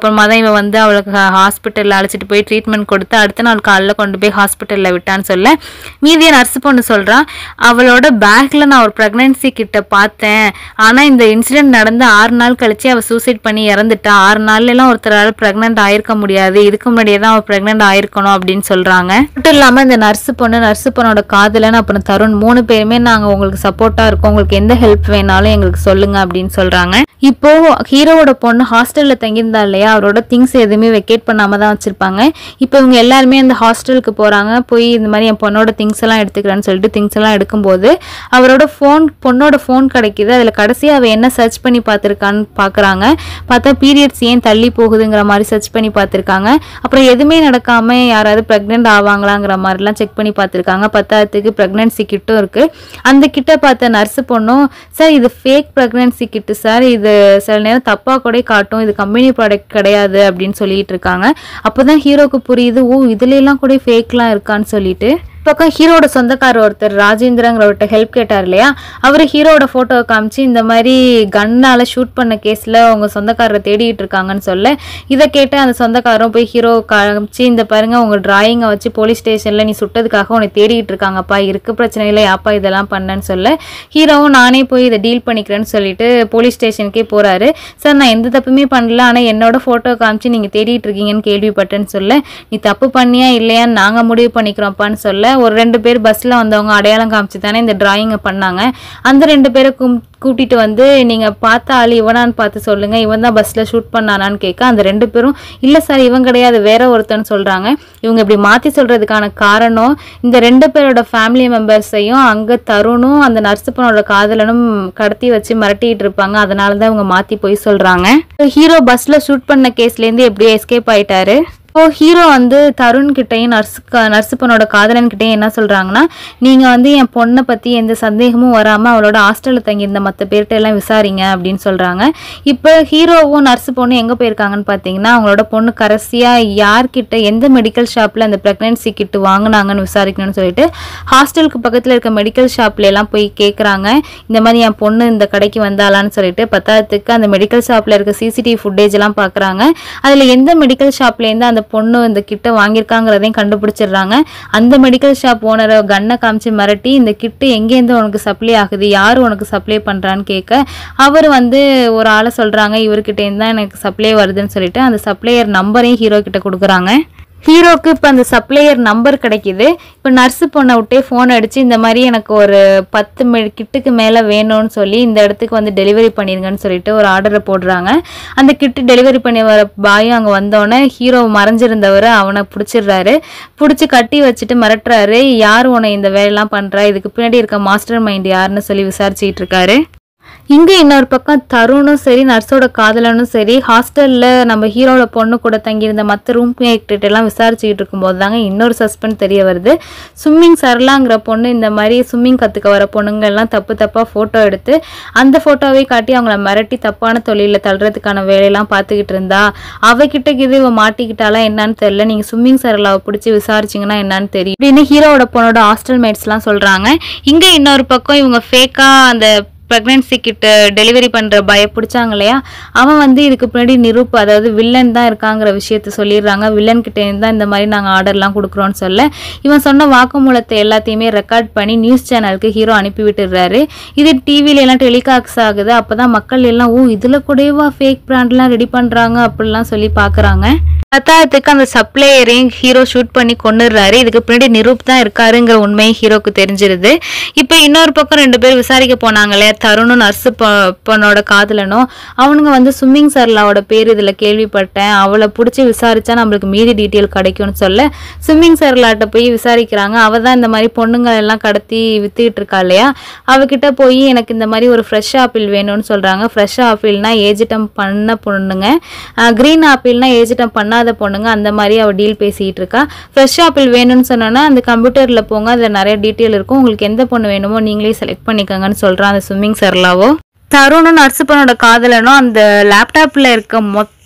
அப்புறமா தான் இவன் வந்து அவளுக்கு ஹாஸ்பிட்டலில் அழைச்சிட்டு போய் ட்ரீட்மெண்ட் கொடுத்து அடுத்த நாள் காலைல கொண்டு போய் ஹாஸ்பிட்டலில் விட்டான்னு சொல்ல மீதிய நர்ஸ் பொண்ணு சொல்கிறான் அவளோட பேக்கில் நான் ஒரு ப்ரெக்னென்சி கிட்ட பார்த்தேன் ஆனால் இந்த இன்சிடென்ட் நடந்து ஆறு நாள் கழிச்சு அவள் சூசைட் பண்ணி இறந்துட்டா ஆறு நாள்லாம் ஒருத்தரால் ப்ரெக்னென்ட் ஆயிருக்க முடியாது இதுக்கு முன்னாடியே தான் அவள் ப்ரெக்னென்ட் ஆயிருக்கணும் அப்படின்னு சொல்கிறாங்க மட்டும் இல்லாமல் இந்த நர்ஸ் பொண்ணு நர்ஸ் பொண்ணோட காதலன் அப்புறம் தருண் மூணு பேருமே நாங்கள் உங்களுக்கு சப்போர்ட்டாக இருக்கோம் உங்களுக்கு எந்த ஹெல்ப் வேணாலும் எங்களுக்கு சொல்லுங்க அப்படின்னு சொல்கிறாங்க இப்போ ஹீரோவோட பொண்ணு ஹாஸ்டலில் தங்கியிருந்தா இல்லையா அவரோட திங்ஸ் எதுவுமே வெக்கேட் பண்ணாம தான் வச்சிருப்பாங்க இப்போ இவங்க எல்லாருமே அந்த ஹாஸ்டலுக்கு போகிறாங்க போய் இந்த மாதிரி என் பொண்ணோட திங்ஸ் எல்லாம் எடுத்துக்கிறேன்னு சொல்லிட்டு திங்ஸ் எல்லாம் எடுக்கும்போது அவரோட ஃபோன் பொண்ணோட ஃபோன் கிடைக்குது அதில் கடைசியாக அவள் என்ன சர்ச் பண்ணி பார்த்துருக்கான்னு பார்க்குறாங்க பார்த்தா பீரியட்ஸ் ஏன் தள்ளி போகுதுங்கிற மாதிரி சர்ச் பண்ணி பார்த்துருக்காங்க அப்புறம் எதுவுமே நடக்காம யாராவது ப்ரெக்னென்ட் ஆவாங்களாங்கிற மாதிரிலாம் செக் பண்ணி பார்த்துருக்காங்க பத்தாயிரத்துக்கு ப்ரெக்னென்சி கிட்டும் இருக்கு அந்த கிட்ட பார்த்த நர்ஸ் பொண்ணும் சார் இது ஃபேக் ப்ரெக்னென்சி கிட்டு சார் இது சில நேரம் தப்பாக கூட காட்டும் இது கம்பெனி ப்ராடக்ட் கிடையாது அப்படின்னு சொல்லிட்டு இருக்காங்க அப்போதான் ஹீரோக்கு புரியுது ஓ இதுல எல்லாம் கூட ஃபேக்லாம் இருக்கான்னு சொல்லிட்டு பக்கம் ஹீரோட சொந்தக்காரர் ஒருத்தர் ராஜேந்திரங்கிறவர்கிட்ட ஹெல்ப் கேட்டார் இல்லையா அவர் ஹீரோட ஃபோட்டோவை காமிச்சு இந்த மாதிரி கண்ணால் ஷூட் பண்ண கேஸில் அவங்க சொந்தக்காரரை தேடிட்டு இருக்காங்கன்னு சொல்ல இதை கேட்டு அந்த சொந்தக்காரரும் போய் ஹீரோ காமிச்சு இந்த பாருங்க உங்க டிராயிங்கை வச்சு போலீஸ் ஸ்டேஷனில் நீ சுட்டதுக்காக உன்னை தேடிட்டு இருக்காங்கப்பா இருக்கு பிரச்சனை இல்லை யாப்பா இதெல்லாம் பண்ணேன்னு சொல்ல ஹீரோவும் நானே போய் இதை டீல் பண்ணிக்கிறேன்னு சொல்லிட்டு போலீஸ் ஸ்டேஷனுக்கே போறாரு சார் நான் எந்த தப்புமே பண்ணல ஆனால் என்னோட ஃபோட்டோ காமிச்சு நீங்கள் தேடிட்டு இருக்கீங்கன்னு கேள்விப்பட்டேன்னு சொல்ல நீ தப்பு பண்ணியா இல்லையான்னு நாங்கள் முடிவு பண்ணிக்கிறோம்ப்பான்னு சொல்ல ஒரு ரெண்டு பேர் பஸ்ஸில் வந்தவங்க அடையாளம் காமிச்சு தானே இந்த டிராயிங்கை பண்ணாங்க அந்த ரெண்டு பேரை கும் கூட்டிட்டு வந்து நீங்கள் பார்த்த ஆள் இவனான்னு பார்த்து சொல்லுங்க இவன் தான் பஸ்ஸில் ஷூட் பண்ணானான்னு கேட்க அந்த ரெண்டு பேரும் இல்லை சார் இவன் கிடையாது வேற ஒருத்தன்னு சொல்கிறாங்க இவங்க இப்படி மாற்றி சொல்கிறதுக்கான காரணம் இந்த ரெண்டு பேரோட ஃபேமிலி மெம்பர்ஸையும் அங்கே தருணும் அந்த நர்ஸ் பொண்ணோட காதலனும் கடத்தி வச்சு மிரட்டிட்டு இருப்பாங்க அதனால தான் இவங்க மாற்றி போய் சொல்கிறாங்க ஹீரோ பஸ்ஸில் ஷூட் பண்ண கேஸ்லேருந்து எப்படியோ எஸ்கேப் ஆயிட்டாரு இப்போ ஹீரோ வந்து தருண் கிட்டையும் நர்ஸ் நர்ஸ் பொண்ணோட காதலன் கிட்டையும் என்ன சொல்றாங்கன்னா நீங்க வந்து என் பொண்ணை பத்தி எந்த சந்தேகமும் வராம அவளோட ஹாஸ்டல்ல தங்கியிருந்த மற்ற பேர்கிட்ட எல்லாம் விசாரிங்க அப்படின்னு சொல்றாங்க இப்போ ஹீரோவும் நர்ஸ் பொண்ணு எங்க போயிருக்காங்கன்னு பாத்தீங்கன்னா அவங்களோட பொண்ணு கடைசியா யார்கிட்ட எந்த மெடிக்கல் ஷாப்ல அந்த பிரெக்னன்சி கிட் வாங்குனாங்கன்னு விசாரிக்கணும்னு சொல்லிட்டு ஹாஸ்டலுக்கு பக்கத்துல இருக்க மெடிக்கல் ஷாப்ல எல்லாம் போய் கேக்குறாங்க இந்த மாதிரி என் பொண்ணு இந்த கடைக்கு வந்தாளான்னு சொல்லிட்டு பத்தாயிரத்துக்கு அந்த மெடிக்கல் ஷாப்ல இருக்க சிசிடிவி ஃபுட்டேஜ் எல்லாம் பாக்குறாங்க அதுல எந்த மெடிக்கல் ஷாப்ல இருந்து அந்த பொண்ணு இந்த கிட்ட வாங்கியிருக்காங்கிறதையும் கண்டுபிடிச்சிடுறாங்க அந்த மெடிக்கல் ஷாப் ஓனரை கண்ணை காமிச்சு மிரட்டி இந்த கிட்டு எங்கேருந்து உனக்கு சப்ளை ஆகுது யார் உனக்கு சப்ளை பண்றான்னு கேட்க அவர் வந்து ஒரு ஆளை சொல்றாங்க இவர்கிட்ட இருந்து தான் எனக்கு சப்ளை வருதுன்னு சொல்லிட்டு அந்த சப்ளையர் நம்பரையும் ஹீரோ கிட்ட கொடுக்குறாங்க ஹீரோக்கு இப்போ அந்த சப்ளையர் நம்பர் கிடைக்குது இப்போ நர்ஸு பொண்ணை விட்டே ஃபோன் அடித்து இந்த மாதிரி எனக்கு ஒரு பத்து மெ கிட்டுக்கு மேலே வேணும்னு சொல்லி இந்த இடத்துக்கு வந்து டெலிவரி பண்ணிருங்கன்னு சொல்லிட்டு ஒரு ஆர்டரை போடுறாங்க அந்த கிட்டு டெலிவரி பண்ணி வர பாயும் அங்கே வந்தோடனே ஹீரோ மறைஞ்சிருந்தவர் அவனை பிடிச்சிடுறாரு பிடிச்சி கட்டி வச்சுட்டு மிரட்டுறாரு யார் உன்னை இந்த வேலையெல்லாம் பண்ணுறா இதுக்கு பின்னாடி இருக்க மாஸ்டர் மைண்ட் யாருன்னு சொல்லி விசாரிச்சுட்டு இருக்காரு இங்கே இன்னொரு பக்கம் தருணும் சரி நர்ஸோட காதலனும் சரி ஹாஸ்டலில் நம்ம ஹீரோட பொண்ணு கூட தங்கியிருந்த மற்ற ரூம் மேட் எல்லாம் விசாரிச்சுக்கிட்டு இருக்கும்போது தாங்க இன்னொரு சஸ்பெண்ட் தெரிய வருது ஸ்விம்மிங் சரலாங்கிற பொண்ணு இந்த மாதிரி ஸ்விம்மிங் கற்றுக்க வர பொண்ணுங்க எல்லாம் தப்பு தப்பாக ஃபோட்டோ எடுத்து அந்த ஃபோட்டோவை காட்டி அவங்கள மிரட்டி தப்பான தொழிலில் தள்ளுறதுக்கான வேலையெல்லாம் பார்த்துக்கிட்டு இருந்தா அவகிட்ட இது இவ மாட்டிக்கிட்டாலாம் என்னன்னு தெரியல நீங்கள் ஸ்விம்மிங் சரலாவை பிடிச்சி விசாரிச்சிங்கன்னா என்னன்னு தெரியும் அப்படின்னு ஹீரோவோட பொண்ணோட ஹாஸ்டல் மேட்ஸ்லாம் சொல்கிறாங்க இங்கே இன்னொரு பக்கம் இவங்க ஃபேக்காக அந்த ப்ரெக்னென்சி கிட்ட டெலிவரி பண்ணுற பய பிடிச்சாங்க இல்லையா அவன் வந்து இதுக்கு பின்னாடி நிரூப் அதாவது வில்லன் தான் இருக்காங்கிற விஷயத்த சொல்லிடுறாங்க வில்லன் கிட்ட இருந்து தான் இந்த மாதிரி நாங்கள் ஆர்டர்லாம் கொடுக்குறோன்னு சொல்ல இவன் சொன்ன வாக்குமூலத்தை எல்லாத்தையுமே ரெக்கார்ட் பண்ணி நியூஸ் சேனலுக்கு ஹீரோ அனுப்பி விட்டுடுறாரு இது டிவில எல்லாம் டெலிகாஸ்ட் ஆகுது அப்பதான் மக்கள் எல்லாம் ஓ இதுல கூடவா ஃபேக் பிராண்ட்லாம் ரெடி பண்றாங்க அப்படிலாம் சொல்லி பார்க்கறாங்க பத்தாயிரத்துக்கு அந்த சப்ளையரையும் ஹீரோ ஷூட் பண்ணி கொண்டுடுறாரு இதுக்கு பின்னாடி நிரூப் தான் இருக்காருங்கிற உண்மையை ஹீரோக்கு தெரிஞ்சிருது இப்போ இன்னொரு பக்கம் ரெண்டு பேர் விசாரிக்க போனாங்களே தருணும் நர்ஸு பொண்ணோட காதலனும் அவனுங்க வந்து ஸ்விம்மிங் சர்லாவோட பேர் இதில் கேள்விப்பட்டேன் அவளை பிடிச்சி விசாரிச்சா நம்மளுக்கு மீதி டீட்டெயில் கிடைக்கும்னு சொல்ல ஸ்விம்மிங் சர்லாட்ட போய் விசாரிக்கிறாங்க அவ தான் இந்த மாதிரி பொண்ணுங்களை எல்லாம் கடத்தி வித்துக்கிட்டு இருக்கா இல்லையா அவகிட்ட போய் எனக்கு இந்த மாதிரி ஒரு ஃப்ரெஷ் ஆப்பிள் வேணும்னு சொல்றாங்க ஃப்ரெஷ் ஆப்பிள்னா ஏஜிட்டம் பண்ண பொண்ணுங்க க்ரீன் ஆப்பிள்னா ஏஜிட்டம் பண்ணாத பொண்ணுங்க அந்த மாதிரி அவள் டீல் பேசிக்கிட்டு இருக்கா ஃப்ரெஷ் ஆப்பிள் வேணும்னு சொன்னோன்னா அந்த கம்ப்யூட்டரில் போங்க அதில் நிறைய டீட்டெயில் இருக்கும் உங்களுக்கு எந்த பொண்ணு வேணுமோ நீங்களே செலக்ட் பண்ணிக்கோங்கன்னு சொல்கிறான் அந்த ஸ்விம்மிங் சர்லாவோ தருணும் நர்ஸ் பொண்ணோட காதலனும் அந்த லேப்டாப்பில் இருக்க மொத்த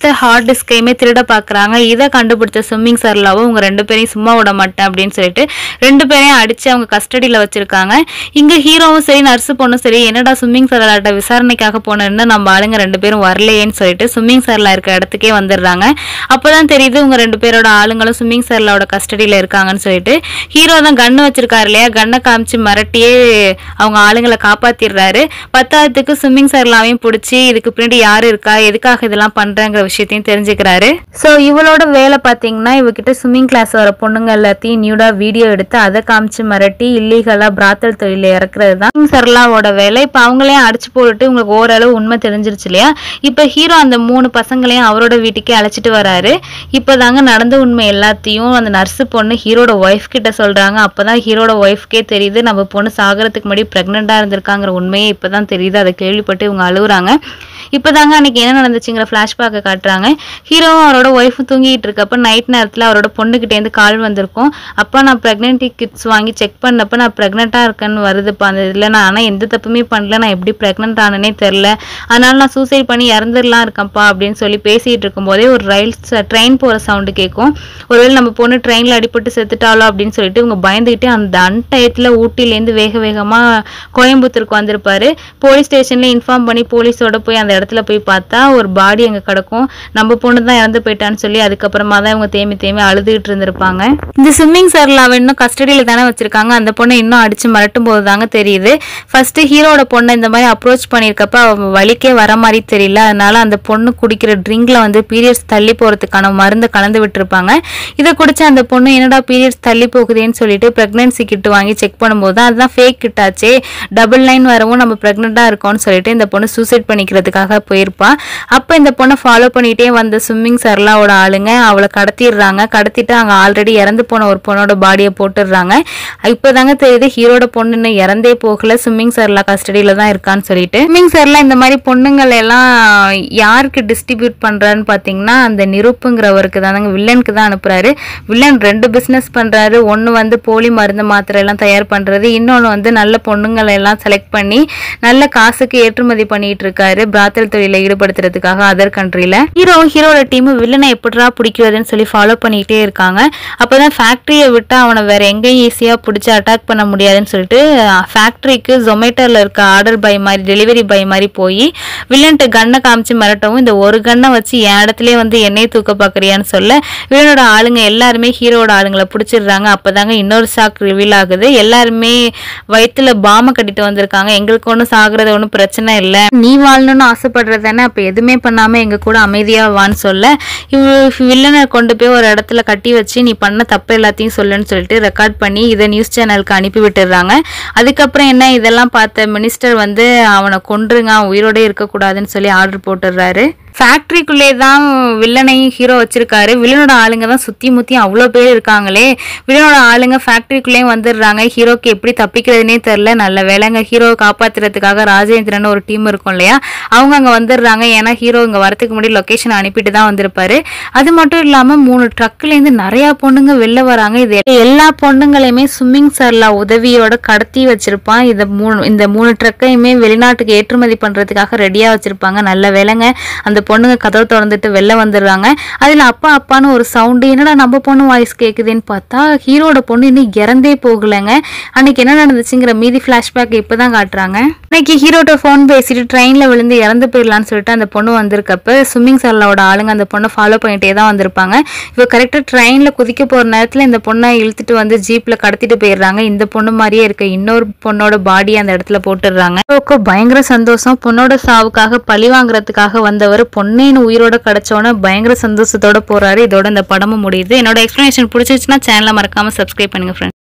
மொத்த ஹார்ட் டிஸ்கையுமே திருட பார்க்குறாங்க இதை கண்டுபிடிச்ச ஸ்விம்மிங் சர்லாவும் உங்க ரெண்டு பேரையும் சும்மா விட மாட்டேன் அப்படின்னு சொல்லிட்டு ரெண்டு பேரையும் அடிச்சு அவங்க கஸ்டடியில் வச்சிருக்காங்க இங்க ஹீரோவும் சரி நர்ஸு பொண்ணும் சரி என்னடா ஸ்விம்மிங் சர்லாட்ட விசாரணைக்காக போனேன்னு நம்ம ஆளுங்க ரெண்டு பேரும் வரலையேன்னு சொல்லிட்டு ஸ்விம்மிங் சர்லா இருக்க இடத்துக்கே வந்துடுறாங்க அப்பதான் தெரியுது உங்க ரெண்டு பேரோட ஆளுங்களும் ஸ்விம்மிங் சர்லாவோட கஸ்டடியில் இருக்காங்கன்னு சொல்லிட்டு ஹீரோ தான் கன்னு வச்சிருக்காரு இல்லையா கன்னை காமிச்சு மிரட்டியே அவங்க ஆளுங்களை காப்பாத்திடுறாரு பத்தாவதுக்கு ஸ்விம்மிங் சர்லாவையும் பிடிச்சி இதுக்கு பின்னாடி யாரு இருக்கா எதுக்காக இதெல்லாம் பண்றேங்கிற விஷயத்தையும் தெரிஞ்சுக்கிறாரு ஸோ இவளோட வேலை பார்த்தீங்கன்னா இவகிட்ட ஸ்விம்மிங் கிளாஸ் வர பொண்ணுங்க எல்லாத்தையும் நியூடா வீடியோ எடுத்து அதை காமிச்சு மிரட்டி இல்லீகலா பிராத்தல் தொழில இறக்குறது தான் ஸ்விம்மிங் சர்லாவோட வேலை இப்போ அவங்களையும் அடிச்சு போட்டுட்டு உங்களுக்கு ஓரளவு உண்மை தெரிஞ்சிருச்சு இல்லையா இப்போ ஹீரோ அந்த மூணு பசங்களையும் அவரோட வீட்டுக்கே அழைச்சிட்டு வராரு இப்போதாங்க நடந்த உண்மை எல்லாத்தையும் அந்த நர்ஸு பொண்ணு ஹீரோட ஒய்ஃப் கிட்ட சொல்றாங்க அப்பதான் ஹீரோட ஒய்ஃப்கே தெரியுது நம்ம பொண்ணு சாகரத்துக்கு முன்னாடி ப்ரெக்னெண்டா இருந்திருக்காங்கிற உண்மையே இப்பதான் தெரியுது அதை கேள்விப்பட்டு இவங்க அழுகுறாங்க இப்போதாங்க அன்னைக்கு என்ன நடந்துச்சுங்கிற ஃப்ளாஷ்பேக்கை காட்டுறாங்க ஹீரோவும் அவரோட ஒய்ஃபும் தூங்கிட்டு இருக்கப்ப நைட் நேரத்தில் அவரோட பொண்ணுகிட்டேருந்து கால் வந்திருக்கும் அப்போ நான் ப்ரெக்னென்டி கிட்ஸ் வாங்கி செக் பண்ணப்ப நான் ப்ரெக்னெண்ட்டாக இருக்கேன்னு வருதுப்பா அந்த இதில் நான் ஆனால் எந்த தப்புமே பண்ணல நான் எப்படி ப்ரெக்னென்ட் ஆனனே தெரில அதனால நான் சூசைட் பண்ணி இறந்துடலாம் இருக்கேன்ப்பா அப்படின்னு சொல்லி பேசிட்டு இருக்கும்போதே ஒரு ரயில் ட்ரெயின் போகிற சவுண்டு கேட்கும் ஒருவேளை நம்ம பொண்ணு ட்ரெயினில் அடிபட்டு செத்துட்டாலோ அப்படின்னு சொல்லிட்டு இவங்க பயந்துக்கிட்டு அந்த அன்டயத்தில் ஊட்டிலேருந்து வேக வேகமாக கோயம்புத்தூருக்கு வந்திருப்பாரு போலீஸ் ஸ்டேஷன்ல இன்ஃபார்ம் பண்ணி போலீஸோட போய் அந்த இடத்துல போய் பார்த்தா ஒரு பாடி அங்கே கிடக்கும் நம்ம பொண்ணு தான் இறந்து போயிட்டான்னு சொல்லி அதுக்கப்புறமா தான் இவங்க தேம்பி தேம்பி அழுதுகிட்டு இருந்திருப்பாங்க இந்த ஸ்விம்மிங் சர்லாவை இன்னும் கஸ்டடியில் தானே வச்சிருக்காங்க அந்த பொண்ணை இன்னும் அடிச்சு மிரட்டும் போது தாங்க தெரியுது ஃபர்ஸ்ட் ஹீரோட பொண்ணை இந்த மாதிரி அப்ரோச் பண்ணியிருக்கப்ப அவ வலிக்கே வர மாதிரி தெரியல அதனால அந்த பொண்ணு குடிக்கிற ட்ரிங்க்ல வந்து பீரியட்ஸ் தள்ளி போறதுக்கான மருந்து கலந்து விட்டுருப்பாங்க இதை குடிச்ச அந்த பொண்ணு என்னடா பீரியட்ஸ் தள்ளி போகுதேன்னு சொல்லிட்டு பிரெக்னன்சி கிட் வாங்கி செக் பண்ணும்போது தான் அதுதான் ஃபேக் கிட்டாச்சே டபுள் லைன் வரவும் நம்ம ப்ரெக்னெண்ட்டாக இருக்கோம்னு சொல்லிட்டு இந்த பொண்ணு சூசைட் பண்ணிக்கிறதுக்காக போயிருப்பா அப்போ இந்த பொண்ணை ஃபாலோ பண்ணிட்டே வந்த ஸ்விம்மிங் சர்லாவோட ஆளுங்க அவளை கடத்திடுறாங்க கடத்திட்டு அங்கே ஆல்ரெடி இறந்து போன ஒரு பொண்ணோட பாடியை போட்டுடுறாங்க இப்போதாங்க தெரியுது ஹீரோட பொண்ணு இன்னும் இறந்தே போகல ஸ்விம்மிங் சர்லா கஸ்டடியில் தான் இருக்கான்னு சொல்லிட்டு ஸ்விம்மிங் சர்லா இந்த மாதிரி பொண்ணுங்களை எல்லாம் யாருக்கு டிஸ்ட்ரிபியூட் பண்றான்னு பார்த்தீங்கன்னா அந்த நிருப்புங்கிறவருக்கு தாங்க வில்லனுக்கு தான் அனுப்புறாரு வில்லன் ரெண்டு பிஸ்னஸ் பண்றாரு ஒன்று வந்து போலி மருந்து மாத்திரை எல்லாம் தயார் பண்றது இன்னொன்று வந்து நல்ல பொண்ணுங்களை எல்லாம் செலக்ட் பண்ணி நல்ல காசுக்கு ஏற்றுமதி பண்ணிட்டு இருக்காரு பிராத்தல் தொழிலை ஈடுபடுத்துறதுக்காக அதர் கண்ட்ரில ஹீரோ ஹீரோட டீம் வில்லனை எப்படிடா பிடிக்கிறதுன்னு சொல்லி ஃபாலோ பண்ணிட்டே இருக்காங்க அப்பதான் ஃபேக்டரியை விட்டு அவனை வேற எங்கேயும் ஈஸியா பிடிச்சி அட்டாக் பண்ண முடியாதுன்னு சொல்லிட்டு ஃபேக்டரிக்கு ஜொமேட்டோல இருக்க ஆர்டர் பை மாதிரி டெலிவரி பை மாதிரி போய் வில்லன்ட்டு கன்னை காமிச்சு மிரட்டவும் இந்த ஒரு கன்னை வச்சு என் இடத்துலயே வந்து என்னைய தூக்க பாக்குறியான்னு சொல்ல வில்லனோட ஆளுங்க எல்லாருமே ஹீரோட ஆளுங்களை பிடிச்சிடுறாங்க அப்பதாங்க இன்னொரு ஷாக் ரிவீல் ஆகுது எல்லாருமே வயித்துல பாம கட்டிட்டு வந்திருக்காங்க எங்களுக்கு ஒன்றும் சாகுறது ஒன்றும் பிரச்சனை இல்லை நீ வாழணும்னு ஆசைப்படுறது தானே அப்போ எதுவுமே பண்ணாம எங்க கூட அமைதியா வான்னு சொல்ல இவ வில்லனை கொண்டு போய் ஒரு இடத்துல கட்டி வச்சு நீ பண்ண தப்பு எல்லாத்தையும் சொல்லுன்னு சொல்லிட்டு ரெக்கார்ட் பண்ணி இதை நியூஸ் சேனலுக்கு அனுப்பி விட்டுடுறாங்க அதுக்கப்புறம் என்ன இதெல்லாம் பார்த்த மினிஸ்டர் வந்து அவனை கொன்றுங்க அவன் உயிரோட இருக்கக்கூடாதுன்னு சொல்லி ஆர்டர் போட்டுடுறாரு ஃபேக்ட்ரிக்குள்ளே தான் வில்லனையும் ஹீரோ வச்சிருக்காரு வில்லனோட ஆளுங்க தான் சுத்தி முத்தி அவ்வளோ பேர் இருக்காங்களே வில்லனோட ஆளுங்க ஃபேக்ட்ரிக்குள்ளேயும் வந்துடுறாங்க ஹீரோக்கு எப்படி தப்பிக்கிறதுனே தெரில நல்ல வேலைங்க ஹீரோவை காப்பாத்துறதுக்காக ராஜேந்திரன் ஒரு டீம் இருக்கும் இல்லையா அவங்க அங்கே வந்துடுறாங்க ஏன்னா ஹீரோ இங்கே வரதுக்கு முன்னாடி லொக்கேஷன் அனுப்பிட்டு தான் வந்திருப்பாரு அது மட்டும் இல்லாமல் மூணு ட்ரக்லேருந்து நிறையா பொண்ணுங்க வெளில வராங்க இது எல்லா பொண்ணுங்களையுமே ஸ்விம்மிங் சர்லா உதவியோட கடத்தி வச்சிருப்பான் இதை மூணு இந்த மூணு ட்ரக்கையுமே வெளிநாட்டுக்கு ஏற்றுமதி பண்ணுறதுக்காக ரெடியாக வச்சிருப்பாங்க நல்ல வேலைங்க அந்த பொண்ணுங்க கதவை திறந்துட்டு வெளில வந்துடுறாங்க அதில் அப்பா அப்பான்னு ஒரு சவுண்டு என்னடா நம்ம பொண்ணு வாய்ஸ் கேட்குதுன்னு பார்த்தா ஹீரோட பொண்ணு இன்னும் இறந்தே போகலைங்க அன்னைக்கு என்ன நடந்துச்சுங்கிற மீதி ஃப்ளாஷ்பேக் இப்போ தான் காட்டுறாங்க இன்னைக்கு ஹீரோட்ட ஃபோன் பேசிட்டு ட்ரெயினில் விழுந்து இறந்து போயிடலான்னு சொல்லிட்டு அந்த பொண்ணு வந்திருக்கப்ப ஸ்விம்மிங் சர்லாவோட ஆளுங்க அந்த பொண்ணை ஃபாலோ பண்ணிட்டே தான் வந்திருப்பாங்க இவ கரெக்டாக ட்ரெயினில் குதிக்க போகிற நேரத்தில் இந்த பொண்ணை இழுத்துட்டு வந்து ஜீப்பில் கடத்திட்டு போயிடுறாங்க இந்த பொண்ணு மாதிரியே இருக்க இன்னொரு பொண்ணோட பாடி அந்த இடத்துல போட்டுடுறாங்க ஹீரோக்கு பயங்கர சந்தோஷம் பொண்ணோட சாவுக்காக பழி வாங்குறதுக்காக வந்தவர் பொண்ணேன்னு உயிரோட கிடைச்சோன்னே பயங்கர சந்தோஷத்தோட போறாரு இதோட இந்த படமும் முடியுது என்னோட எக்ஸ்பிளனேஷன் பிடிச்சிச்சுன்னா சேனலை மறக்காம சப்ஸ்கிரைப் பண்ணுங்க ஃப்ரெண்ட்ஸ்